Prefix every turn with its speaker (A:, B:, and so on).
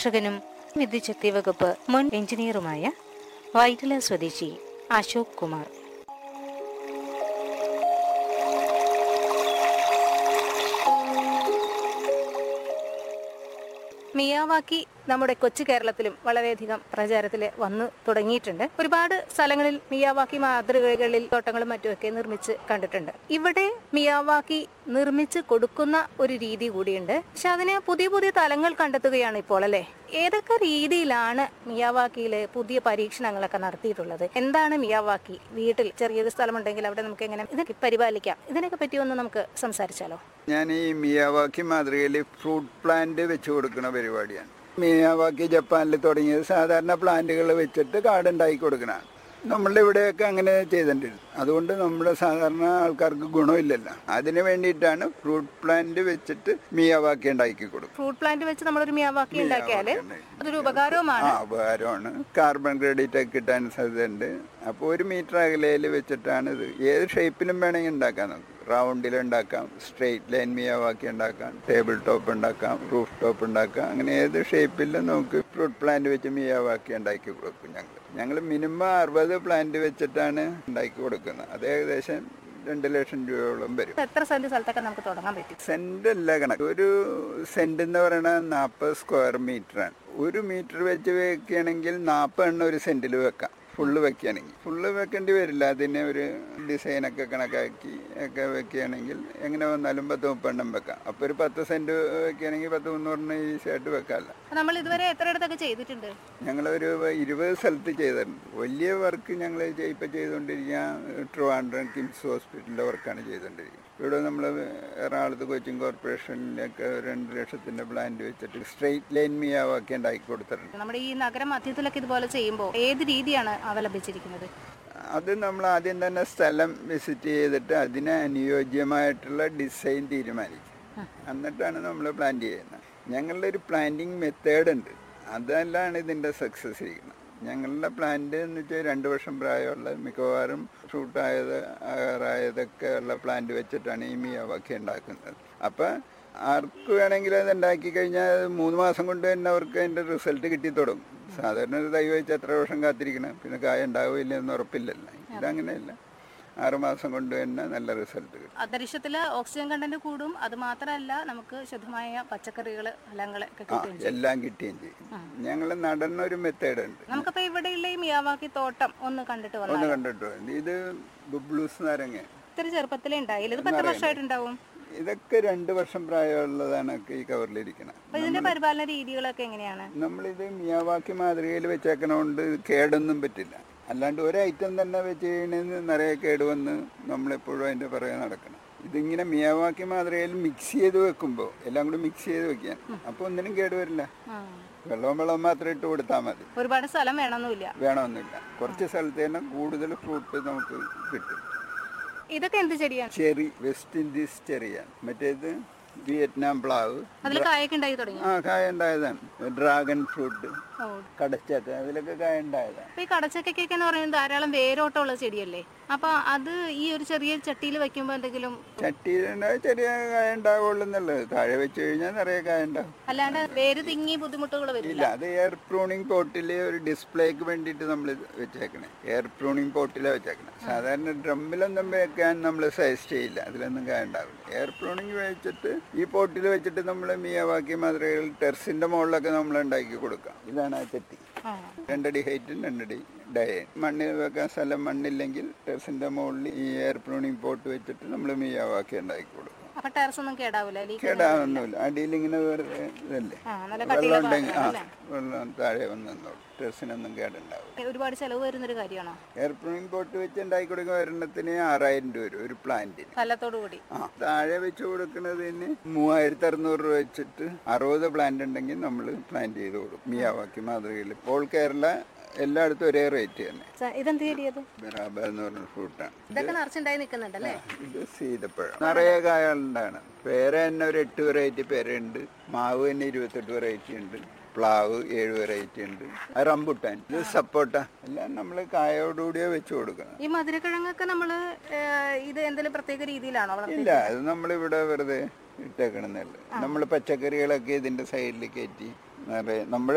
A: കർഷകനും വിദ്യുച്ഛക്തി വകുപ്പ് മുൻ എഞ്ചിനീയറുമായ വൈറ്റില സ്വദേശി അശോക് കുമാർ
B: മിയാവാക്കി നമ്മുടെ കൊച്ചു കേരളത്തിലും വളരെയധികം പ്രചാരത്തിൽ വന്നു തുടങ്ങിയിട്ടുണ്ട് ഒരുപാട് സ്ഥലങ്ങളിൽ മിയാവാക്കി മാതൃകകളിൽ തോട്ടങ്ങളും മറ്റുമൊക്കെ നിർമ്മിച്ച് കണ്ടിട്ടുണ്ട് ഇവിടെ മിയാവാക്കി നിർമ്മിച്ച് കൊടുക്കുന്ന ഒരു രീതി കൂടിയുണ്ട് പക്ഷെ അതിന് പുതിയ പുതിയ തലങ്ങൾ കണ്ടെത്തുകയാണ് ഇപ്പോൾ അല്ലെ ഏതൊക്കെ രീതിയിലാണ് മിയാവാക്കിയിലെ പുതിയ പരീക്ഷണങ്ങളൊക്കെ നടത്തിയിട്ടുള്ളത് എന്താണ് മിയാവാക്കി വീട്ടിൽ ചെറിയൊരു സ്ഥലമുണ്ടെങ്കിൽ അവിടെ നമുക്ക് എങ്ങനെ ഇതൊക്കെ പരിപാലിക്കാം ഇതിനൊക്കെ പറ്റി ഒന്ന് നമുക്ക് സംസാരിച്ചാലോ
C: ഞാൻ ഈ മിയാവാക്കി മാതൃകയിൽ ഫ്രൂട്ട് പ്ലാന്റ് വെച്ച് കൊടുക്കുന്ന പരിപാടിയാണ് മിയാവാക്കി ജപ്പാനിൽ തുടങ്ങിയത് സാധാരണ പ്ലാന്റുകൾ വെച്ചിട്ട് കാട് ഉണ്ടാക്കി കൊടുക്കണതാണ് നമ്മളുടെ ഇവിടെയൊക്കെ അങ്ങനെ ചെയ്തിട്ടുണ്ട് അതുകൊണ്ട് നമ്മുടെ സാധാരണ ആൾക്കാർക്ക് ഗുണമില്ലല്ലോ അതിന് വേണ്ടിയിട്ടാണ് ഫ്രൂട്ട് പ്ലാന്റ് വെച്ചിട്ട് മിയാവാക്കി ഉണ്ടാക്കി കൊടുക്കും
B: ഫ്രൂട്ട് പ്ലാന്റ് വെച്ച് നമ്മളൊരു മിയാവാക്കി ഉണ്ടാക്കിയാല്
C: ഉണ്ടാക്കി.
B: അതൊരു ഉപകാരവുമാണ്
C: ആ ഉപകാരമാണ് കാർബൺ ക്രെഡിറ്റ് ഒക്കെ കിട്ടാൻ സാധ്യതയുണ്ട് അപ്പോൾ ഒരു മീറ്റർ അകലയിൽ വെച്ചിട്ടാണ് ഇത് ഏത് ഷേപ്പിലും വേണമെങ്കിൽ ഉണ്ടാക്കാം നമുക്ക് റൗണ്ടിൽ ഉണ്ടാക്കാം സ്ട്രെയിറ്റ് ലൈൻ മിയാവാക്കി ഉണ്ടാക്കാം ടേബിൾ ടോപ്പ് ഉണ്ടാക്കാം റൂഫ് ടോപ്പ് ഉണ്ടാക്കാം അങ്ങനെ ഏത് ഷേപ്പിലും നമുക്ക് ഫ്രൂട്ട് പ്ലാന്റ് വെച്ച് മിയാവാക്കി ഉണ്ടാക്കി കൊടുക്കും ഞങ്ങൾ ഞങ്ങൾ മിനിമം അറുപത് പ്ലാന്റ് വെച്ചിട്ടാണ് ഉണ്ടാക്കി കൊടുക്കുന്നത് അത് ഏകദേശം രണ്ട് ലക്ഷം രൂപയോളം വരും
B: എത്ര സെന്റ് സ്ഥലത്തൊക്കെ നമുക്ക് തുടങ്ങാൻ പറ്റും
C: സെന്റ് അല്ല കണക്ക് ഒരു സെന്റ് എന്ന് പറയുന്നത് നാൽപ്പത് സ്ക്വയർ മീറ്റർ ആണ് ഒരു മീറ്റർ വെച്ച് വെക്കുകയാണെങ്കിൽ നാൽപ്പത് എണ്ണം ഒരു സെന്റിൽ വെക്കാം ഫുള്ള് വെക്കുകയാണെങ്കിൽ ഫുള്ള് വെക്കേണ്ടി വരില്ല അതിനെ ഒരു ഡിസൈനൊക്കെ കണക്കാക്കി ഒക്കെ വെക്കുകയാണെങ്കിൽ എങ്ങനെ വന്നാലും പത്ത് മുപ്പെണ്ണം വെക്കാം അപ്പോൾ ഒരു പത്ത് സെന്റ് വെക്കുകയാണെങ്കിൽ പത്ത് മുന്നൂറെണ്ണം ഈസി ആയിട്ട് വെക്കാമല്ലോ
B: നമ്മൾ ഇതുവരെ എത്ര ഇടത്തൊക്കെ ചെയ്തിട്ടുണ്ട്
C: ഞങ്ങളൊരു ഇരുപത് സ്ഥലത്ത് ചെയ്തിട്ടുണ്ട് വലിയ വർക്ക് ഞങ്ങൾ ഇപ്പം ചെയ്തുകൊണ്ടിരിക്കുക ട്രിവാൻഡ്രം കിംസ് ഹോസ്പിറ്റലിൻ്റെ വർക്കാണ് ചെയ്തുകൊണ്ടിരിക്കുന്നത് ഇവിടെ നമ്മൾ എറണാകുളത്ത് കൊച്ചിൻ കോർപ്പറേഷനിലൊക്കെ രണ്ട് ലക്ഷത്തിൻ്റെ പ്ലാന്റ് വെച്ചിട്ട് സ്ട്രെയിറ്റ് ലൈൻ മിയാവാക്കി ഉണ്ടാക്കി കൊടുത്തിട്ടുണ്ട്
B: നമ്മുടെ ഈ നഗര മധ്യത്തിലൊക്കെ ഇതുപോലെ ചെയ്യുമ്പോൾ ഏത് രീതിയാണ് അവലംബിച്ചിരിക്കുന്നത്
C: അത് നമ്മൾ ആദ്യം തന്നെ സ്ഥലം വിസിറ്റ് ചെയ്തിട്ട് അതിന് അനുയോജ്യമായിട്ടുള്ള ഡിസൈൻ തീരുമാനിക്കും എന്നിട്ടാണ് നമ്മൾ പ്ലാൻ ചെയ്യുന്നത് ഞങ്ങളുടെ ഒരു പ്ലാന്റിങ് മെത്തേഡ് ഉണ്ട് അതെല്ലാം ഇതിൻ്റെ സക്സസ് ഇരിക്കുന്നത് ഞങ്ങളുടെ പ്ലാന്റ് എന്ന് വെച്ചാൽ രണ്ട് വർഷം പ്രായമുള്ള മിക്കവാറും ഫ്രൂട്ടായത് ആകാറായതൊക്കെ ഉള്ള പ്ലാന്റ് വെച്ചിട്ടാണ് ഈ മിയാവാക്കി ഉണ്ടാക്കുന്നത് അപ്പം ആർക്ക് വേണമെങ്കിലും അത് ഉണ്ടാക്കി കഴിഞ്ഞാൽ അത് മൂന്ന് മാസം കൊണ്ട് തന്നെ അവർക്ക് അതിൻ്റെ റിസൾട്ട് കിട്ടി തുടങ്ങും സാധാരണ ഒരു തൈ വെച്ച് എത്ര വർഷം കാത്തിരിക്കണം പിന്നെ കായ ഉണ്ടാവില്ല എന്ന് ഉറപ്പില്ലല്ലോ ഇതങ്ങനെയല്ല ആറുമാസം കൊണ്ട് തന്നെ നല്ല റിസൾട്ട് കിട്ടും
B: അന്തരീക്ഷത്തിൽ ഓക്സിജൻ കണ്ടന്റ് കൂടും അത് മാത്രമല്ല നമുക്ക് ശുദ്ധമായ പച്ചക്കറികൾ ഫലങ്ങൾ ഒക്കെ
C: ആ
B: കിട്ടുകയും ചെയ്യും
C: എല്ലാം കിട്ടുകയും ചെയ്യും ഞങ്ങൾ നടന്ന ഒരു മെത്തേഡ് ഉണ്ട്
B: നമുക്കപ്പോൾ ഇവിടെയുള്ള ഈ മിയാവാക്കി തോട്ടം ഒന്ന് കണ്ടിട്ട്
C: ഒന്ന്
B: വന്നാൽ
C: കണ്ടിട്ടോ ഇത് ബുബ്ലൂസ് നാരങ്ങ
B: ഇത്തിരി ചെറുപ്പത്തിലേ ഉണ്ടായില്ല ഇത് പത്ത് വർഷമായിട്ടുണ്ടാവും
C: ഇതൊക്കെ രണ്ട് വർഷം പ്രായമുള്ളതാണ് ഈ കവറിലിരിക്കുന്നത്
B: അപ്പൊ ഇതിന്റെ പരിപാലന രീതികളൊക്കെ എങ്ങനെയാണ്
C: നമ്മളിത് മിയാവാക്കി മാതൃകയിൽ വെച്ചേക്കണോണ്ട് കേടൊന്നും പറ്റില്ല അല്ലാണ്ട് ഒരു ഐറ്റം തന്നെ വെച്ച് കഴിഞ്ഞാൽ നിറയെ കേട് വന്ന് നമ്മളെപ്പോഴും അതിൻ്റെ പുറകെ നടക്കണം ഇതിങ്ങനെ മിയാവാക്കി മാതൃകയിൽ മിക്സ് ചെയ്ത് വെക്കുമ്പോൾ എല്ലാം കൂടി മിക്സ് ചെയ്ത് വെക്കാൻ അപ്പോൾ ഒന്നിനും കേട് വരില്ല
B: ആ.
C: വെള്ളവും വെള്ളം മാത്രം ഇട്ട് കൊടുത്താൽ മതി
B: ഒരുപാട് സ്ഥലം വേണമെന്നില്ല
C: വേണമെന്നില്ല കുറച്ച് സ്ഥലത്ത് തന്നെ കൂടുതൽ ഫ്രൂട്ട് നമുക്ക് കിട്ടും
B: ഇതൊക്കെ എന്ത് ചെടിയാണ്
C: ചെറി വെസ്റ്റ് ഇൻഡീസ് ചെറിയാണ് മറ്റേത് വിയറ്റ്നാം പ്ലാവ്
B: അതിൽ കായൊക്കെ ഉണ്ടായി തുടങ്ങി
C: ആ കായ ഉണ്ടായതാണ് ഡ്രാഗൺ ഫ്രൂട്ട്
B: ഓ
C: കടച്ചക്ക അതിലൊക്കെ കായ ഉണ്ടായതാണ്
B: അപ്പൊ ഈ കടച്ചക്കൊക്കെ എന്ന് പറയുന്നത് ധാരാളം വേരോട്ടമുള്ള ചെടിയല്ലേ അപ്പൊ അത് ഈ ഒരു ചെറിയ ചട്ടിയിൽ വെക്കുമ്പോ എന്തെങ്കിലും
C: ചട്ടിയിലുണ്ടായ ചെറിയ കായ ഉണ്ടാവുള്ളൂ എന്നുള്ളത് താഴെ വെച്ച് കഴിഞ്ഞാൽ നിറയെ കായ ഉണ്ടാവും
B: അല്ലാണ്ട് വേര് തിങ്ങി ബുദ്ധിമുട്ടുകൾ വരില്ല
C: ഇല്ല അത് എയർ പ്രൂണിങ് പോട്ടിൽ ഒരു ഡിസ്പ്ലേക്ക് വേണ്ടിയിട്ട് നമ്മൾ വെച്ചേക്കണേ എയർ പ്രൂണിങ് പോട്ടിലാണ് വെച്ചേക്കണേ സാധാരണ ഡ്രമ്മിലൊന്നും വെക്കാൻ നമ്മൾ സജസ്റ്റ് ചെയ്യില്ല അതിലൊന്നും കായ ഉണ്ടാവില്ല എയർ പ്രൂണിങ് വെച്ചിട്ട് ഈ പോട്ടിൽ വെച്ചിട്ട് നമ്മൾ മിയവാക്കി മാതൃകകൾ ടെറസിന്റെ മുകളിലൊക്കെ നമ്മൾ ഉണ്ടാക്കി കൊടുക്കാം ഇതാണ് ആ ചട്ടി
B: ആ.
C: രണ്ടടി ഹൈറ്റും രണ്ടടി ഡയൻ മണ്ണിൽ വെക്കാൻ സ്ഥലം മണ്ണില്ലെങ്കിൽ ടെറസിന്റെ മുകളിൽ ഈ എയർ പ്രൂണിങ് പോട്ട് വെച്ചിട്ട് നമ്മൾ മിയാവാക്കി ഉണ്ടാക്കി കൊടുക്കും
B: അപ്പൊ ടെറസ് ഒന്നും കേടാവില്ല ലീക്ക്
C: കേടാവുന്നില്ല അടിയിൽ ഇങ്ങനെ വെറുതെ ഇതല്ലേ
B: ആ നല്ല
C: വെള്ളം
B: കട്ടിയുള്ള
C: ഉണ്ടെങ്കിൽ ആ
B: ഭാഗമാണ്
C: വെള്ളം താഴെ വന്ന് നിന്നോളും ടെറസിനൊന്നും കേടുണ്ടാവും
B: അല്ലേ? ഒരുപാട് ചെലവ് വരുന്നൊരു കാര്യമാണോ
C: എയർ പ്രൂണിങ് പോട്ട് വെച്ച് ഉണ്ടാക്കി കൊടുക്കുന്ന ഒരെണ്ണത്തിന് ആറായിരം രൂപ വരും ഒരു പ്ലാന്റിന്
B: ഫലത്തോടു കൂടി
C: ആ താഴെ വെച്ച് കൊടുക്കുന്നതിന് മൂവായിരത്തി അറുന്നൂറ് രൂപ വെച്ചിട്ട് അറുപത് പ്ലാന്റ് ഉണ്ടെങ്കിൽ നമ്മൾ പ്ലാന്റ് ചെയ്ത് കൊടുക്കും മിയാവാക്കി മാതൃകയിൽ ഇപ്പോൾ കേരള എല്ലായിടത്തും ഒരേ റേറ്റ് തന്നെ
B: സ- ഇതെന്ത് ചെടിയത്
C: ബറാബ എന്ന് പറഞ്ഞ ഫ്രൂട്ടാണ്
B: ഇതൊക്കെ നിറച്ചുണ്ടായി നിൽക്കുന്നുണ്ടല്ലേ
C: ഇത് സീതപ്പഴം നിറയെ കായുണ്ടാണ് പേര തന്നെ ഒരു എട്ട് വെറൈറ്റി പേരുണ്ട് മാവ് തന്നെ ഇരുപത്തെട്ട് വെറൈറ്റി ഉണ്ട് പ്ലാവ് ഏഴ് വെറൈറ്റി ഉണ്ട് അത് റംബുട്ടാൻ ഇത് സപ്പോട്ട എല്ലാം നമ്മൾ കായോടുകൂടിയേ വെച്ച് കൊടുക്കണം
B: ഈ മധുരക്കിഴങ്ങൊക്കെ നമ്മള് ഏഹ്, ഇത് എന്തെങ്കിലും പ്രത്യേക രീതിയിലാണോ വളർത്തി
C: ഇല്ല അത് നമ്മളിവിടെ വെറുതെ ഇട്ടേക്കണമെന്നല്ല നമ്മൾ പച്ചക്കറികളൊക്കെ ഇതിന്റെ സൈഡിൽ കയറ്റി നിറയെ നമ്മുടെ